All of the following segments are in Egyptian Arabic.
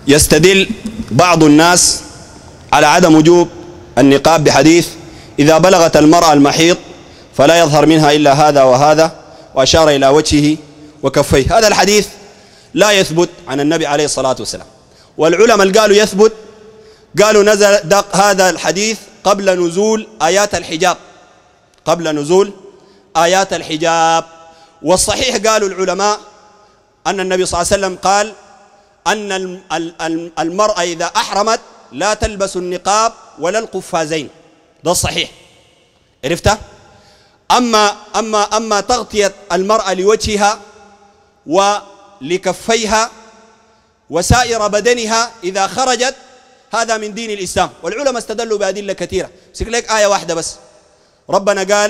يستدل بعض الناس على عدم وجوب النقاب بحديث إذا بلغت المرأة المحيط فلا يظهر منها إلا هذا وهذا وأشار إلى وجهه وكفيه هذا الحديث لا يثبت عن النبي عليه الصلاة والسلام والعلماء اللي قالوا يثبت قالوا نزل دق هذا الحديث قبل نزول آيات الحجاب قبل نزول آيات الحجاب والصحيح قالوا العلماء أن النبي صلى الله عليه وسلم قال أن المرأة إذا أحرمت لا تلبس النقاب ولا القفازين ده الصحيح عرفت أما أما أما تغطية المرأة لوجهها ولكفيها وسائر بدنها إذا خرجت هذا من دين الإسلام والعلماء استدلوا بأدلة كثيرة سيك لك آية واحدة بس ربنا قال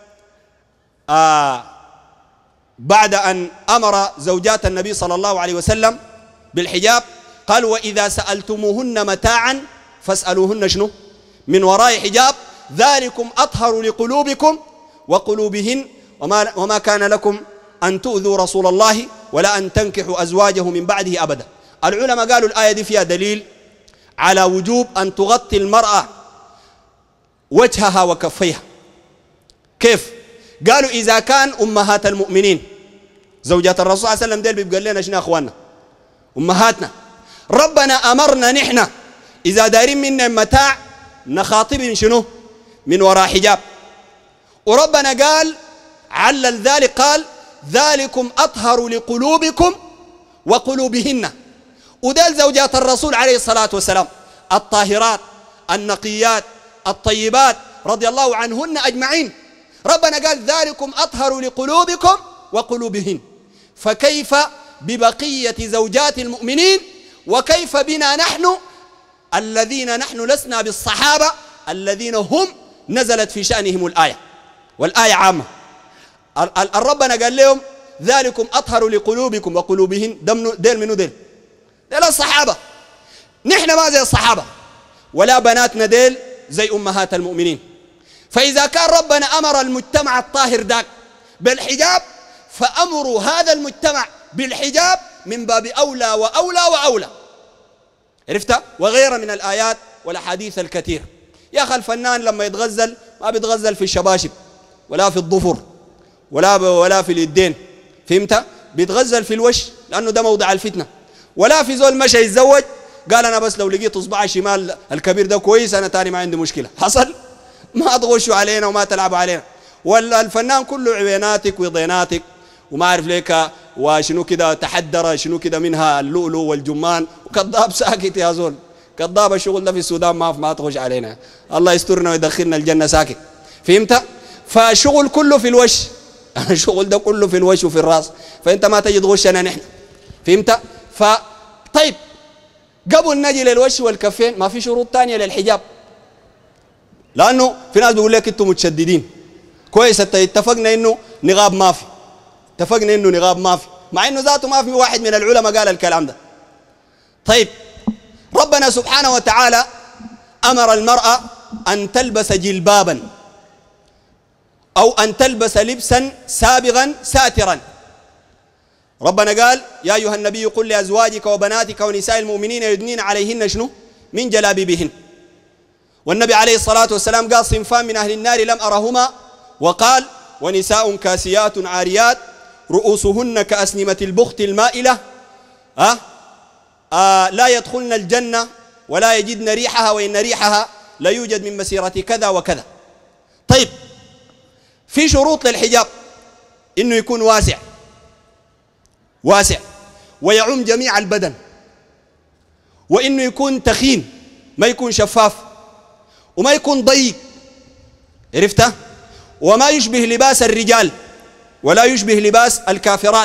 آه بعد أن أمر زوجات النبي صلى الله عليه وسلم بالحجاب قال وإذا سألتموهن متاعا فاسألوهن شنو من وراء حجاب ذلكم أطهر لقلوبكم وقلوبهن وما, وما كان لكم أن تؤذوا رسول الله ولا أن تنكحوا أزواجه من بعده أبدا العلماء قالوا الآية دي فيها دليل على وجوب أن تغطي المرأة وجهها وكفيها كيف قالوا إذا كان أمهات المؤمنين زوجات الرسول صلى الله عليه وسلم ديل بيبقى لنا شنو أخواننا أمهاتنا ربنا أمرنا نحن إذا دارين منا متاع نخاطب شنو من وراء حجاب وربنا قال علل ذلك قال ذلكم أطهر لقلوبكم وقلوبهن ودال زوجات الرسول عليه الصلاة والسلام الطاهرات النقيات الطيبات رضي الله عنهن أجمعين ربنا قال ذلكم أطهر لقلوبكم وقلوبهن فكيف ببقية زوجات المؤمنين وكيف بنا نحن الذين نحن لسنا بالصحابة الذين هم نزلت في شأنهم الآية والآية عامة ربنا قال لهم ذلكم أطهر لقلوبكم وقلوبهن ديل منو ديل ديل الصحابة نحن ما زي الصحابة ولا بناتنا ديل زي أمهات المؤمنين فإذا كان ربنا أمر المجتمع الطاهر داك بالحجاب فأمر هذا المجتمع بالحجاب من باب أولى وأولى وأولى عرفت وغيرها من الآيات والأحاديث الكثيرة يا أخي الفنان لما يتغزل ما بيتغزل في الشباشب ولا في الظفر ولا ولا في اليدين فهمت بيتغزل في الوش لأنه ده موضع الفتنة ولا في زول مشى يتزوج قال أنا بس لو لقيت إصبع الشمال الكبير ده كويس أنا تاني ما عندي مشكلة حصل ما تغشوا علينا وما تلعبوا علينا ولا الفنان كله عويناتك وضيناتك وما أعرف ليك وشنو كده تحدر شنو كده منها اللؤلؤ والجمان وكذاب ساكت يا زول كذاب الشغل ده في السودان ما ما تخش علينا الله يسترنا ويدخلنا الجنة ساكت فهمت فالشغل كله في الوش الشغل ده كله في الوش وفي الراس فانت ما تجي تغشنا نحن فهمت فطيب قبل نجي للوش والكفين ما في شروط تانية للحجاب لانه في ناس بيقول لك انتم متشددين كويس اتفقنا انه نغاب ما في اتفقنا انه نغاب ما في مع انه ذاته ما في واحد من العلماء قال الكلام ده طيب ربنا سبحانه وتعالى امر المراه ان تلبس جلبابا او ان تلبس لبسا سابغا ساترا ربنا قال يا ايها النبي قل لازواجك وبناتك ونساء المؤمنين يدنين عليهن شنو من جلابيبهن والنبي عليه الصلاه والسلام قال صنفان من اهل النار لم ارهما وقال ونساء كاسيات عاريات رؤوسهن كأسنمة البخت المائلة أه؟ آه لا يدخلن الجنة ولا يجدن ريحها وإن ريحها لا يوجد من مسيرة كذا وكذا طيب في شروط للحجاب إنه يكون واسع واسع ويعم جميع البدن وإنه يكون تخين ما يكون شفاف وما يكون ضيق عرفته وما يشبه لباس الرجال ولا يشبه لباس الكافرات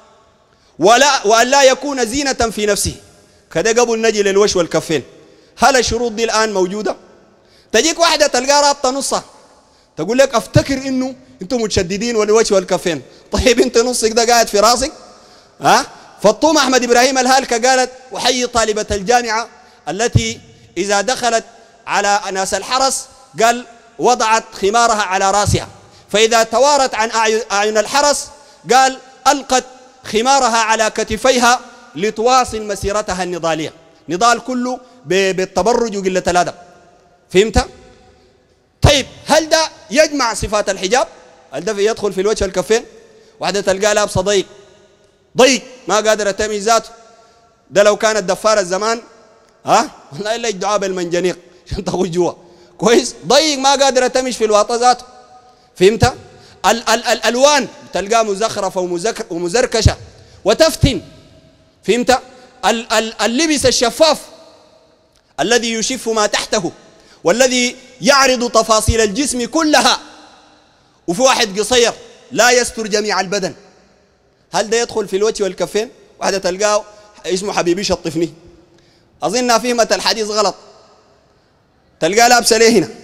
ولا وأن لا يكون زينة في نفسه كده قبل نجي للوش والكفين هل الشروط دي الآن موجودة تجيك واحدة تلقى رابطة نصها تقول لك افتكر انه انتم متشددين والوجه والكفين طيب انت نصك ده قاعد في راسك ها فالطوم احمد ابراهيم الهالكة قالت وحي طالبة الجامعة التي اذا دخلت على ناس الحرس قال وضعت خمارها على راسها فإذا توارت عن أعين الحرس قال ألقت خمارها على كتفيها لتواصل مسيرتها النضالية نضال كله بالتبرج وقلة الأدب فهمت؟ طيب هل ده يجمع صفات الحجاب؟ هل ده يدخل في الوجه الكفين؟ واحدة تلقاه لابسة ضيق ضيق ما قادرة تمي ذاته ده لو كانت دفارة الزمان ها والله الا يدعى بالمنجنيق عشان تخش جوا كويس ضيق ما قادرة تمشي في الواطة ذاته فهمت؟ ال ال الالوان تلقاه مزخرفة ومزركشة وتفتن فهمت؟ ال ال اللبس الشفاف الذي يشف ما تحته والذي يعرض تفاصيل الجسم كلها وفي واحد قصير لا يستر جميع البدن هل ده يدخل في الوجه والكفين واحدة تلقاه اسمه حبيبي شطفني أظن فهمت الحديث غلط تلقاه لابسة ليه هنا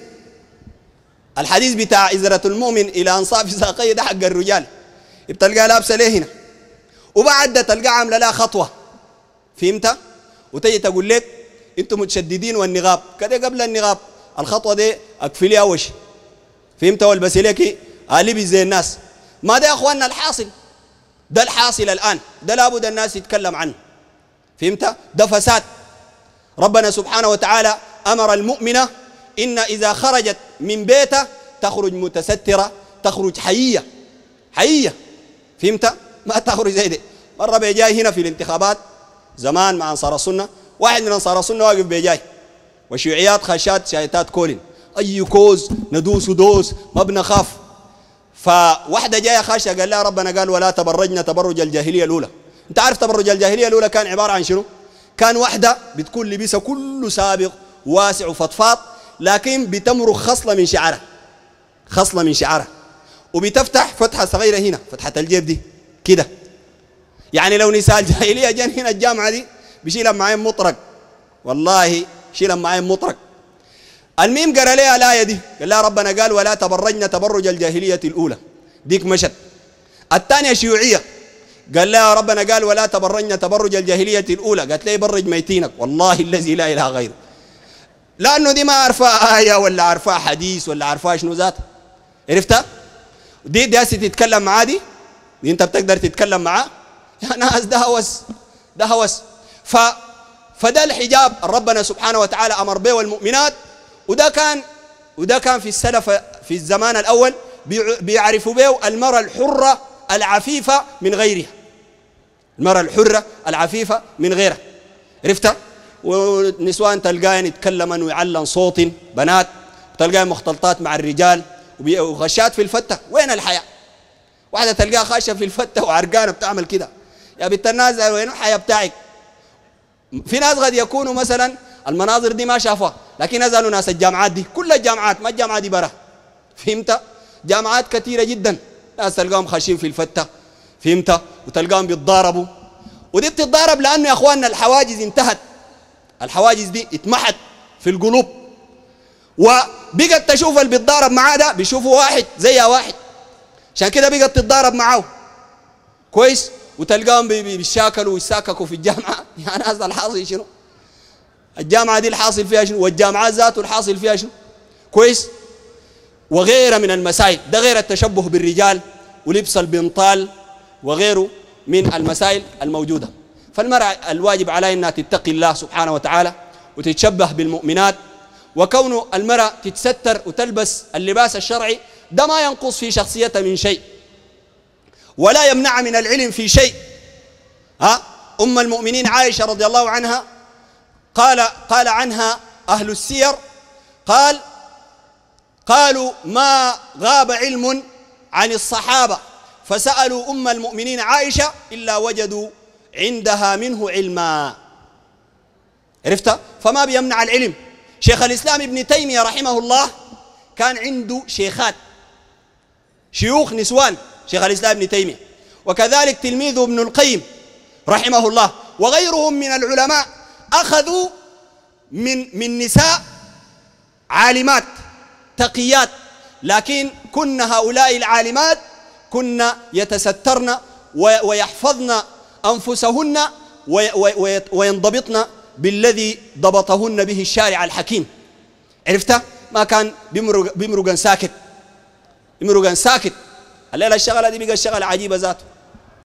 الحديث بتاع إزرة المؤمن إلى أنصاف ساقيه ده حق الرجال بتلقاه لابسة ليه هنا وبعد ده تلقاه عاملة لها خطوة فهمت وتجي تقول لك انتم متشددين والنغاب كده قبل النغاب الخطوة دي أكفلي أوش فهمت والبسي لك آلبي زي الناس ما ده يا أخواننا الحاصل ده الحاصل الآن ده لابد الناس يتكلم عنه فهمت ده فساد ربنا سبحانه وتعالى أمر المؤمنة إن إذا خرجت من بيته تخرج متسترة تخرج حيية حيية فهمت ما تخرج زي دي مرة بيجاي هنا في الانتخابات زمان مع أنصار السنة واحد من أنصار السنة واقف بيجاي وشيوعيات خشات شايتات كولين أي كوز ندوس دوس ما بنخاف فواحدة جاية خاشة قال لها ربنا قال ولا تبرجنا تبرج الجاهلية الأولى أنت عارف تبرج الجاهلية الأولى كان عبارة عن شنو؟ كان واحدة بتكون لبسها كله سابق واسع وفضفاض لكن بتمرق خصلة من شعرها خصلة من شعرها وبتفتح فتحة صغيرة هنا فتحة الجيب دي كده يعني لو نساء الجاهلية جن هنا الجامعة دي بيشيلها معين مطرق والله شيلها معين مطرق الميم قرا لها الآية دي قال لها ربنا قال ولا تبرجنا تبرج الجاهلية الأولى ديك مشت الثانية شيوعية قال لها ربنا قال ولا تبرجنا تبرج الجاهلية الأولى قالت لي برج ميتينك والله الذي لا إله غيره لأنه دي ما عارفة آية ولا عارفة حديث ولا عارفة شنو ذات عرفتها دي داسي تتكلم معاه دي, دي انت بتقدر تتكلم معاه يا ناس ده هوس ده هوس ف فده الحجاب ربنا سبحانه وتعالى أمر به والمؤمنات وده كان وده كان في السلف في الزمان الأول بيعرفوا به المرأة الحرة العفيفة من غيرها المرأة الحرة العفيفة من غيرها عرفتها ونسوان تلقاين يتكلمن ويعلن صوت بنات تلقاين مختلطات مع الرجال وغشات في الفتة وين الحياة واحدة تلقاها خاشة في الفتة وعرقانة بتعمل كده يا بنت الناس وين الحياة بتاعك في ناس قد يكونوا مثلا المناظر دي ما شافوها لكن نزلوا ناس الجامعات دي كل الجامعات ما الجامعة دي برا فهمت جامعات كثيرة جدا ناس تلقاهم خاشين في الفتة فهمت وتلقاهم بيتضاربوا ودي بتتضارب لأنه يا أخواننا الحواجز انتهت الحواجز دي اتمحت في القلوب وبقت تشوف اللي بيتضارب معاه ده بيشوفوا واحد زي واحد عشان كده بقت تتضارب معاه كويس وتلقاهم بيشاكلوا ويساككوا في الجامعة يا ناس الحاصل شنو الجامعة دي الحاصل فيها شنو والجامعات ذاته الحاصل فيها شنو كويس وغيرها من المسائل ده غير التشبه بالرجال ولبس البنطال وغيره من المسائل الموجودة فالمرأة الواجب عليها أنها تتقي الله سبحانه وتعالى وتتشبه بالمؤمنات وكون المرأة تتستر وتلبس اللباس الشرعي ده ما ينقص في شخصيتها من شيء ولا يمنع من العلم في شيء ها أم المؤمنين عائشة رضي الله عنها قال قال عنها أهل السير قال قالوا ما غاب علم عن الصحابة فسألوا أم المؤمنين عائشة إلا وجدوا عندها منه علما عرفت فما بيمنع العلم شيخ الإسلام ابن تيمية رحمه الله كان عنده شيخات شيوخ نسوان شيخ الإسلام ابن تيمية وكذلك تلميذه ابن القيم رحمه الله وغيرهم من العلماء أخذوا من من نساء عالمات تقيات لكن كن هؤلاء العالمات كن يتسترن ويحفظن أنفسهن وينضبطن بالذي ضبطهن به الشارع الحكيم عرفت ما كان بيمرق بيمرق ساكت بيمرق ساكت الليله الشغله دي بقى الشغله عجيبه ذاته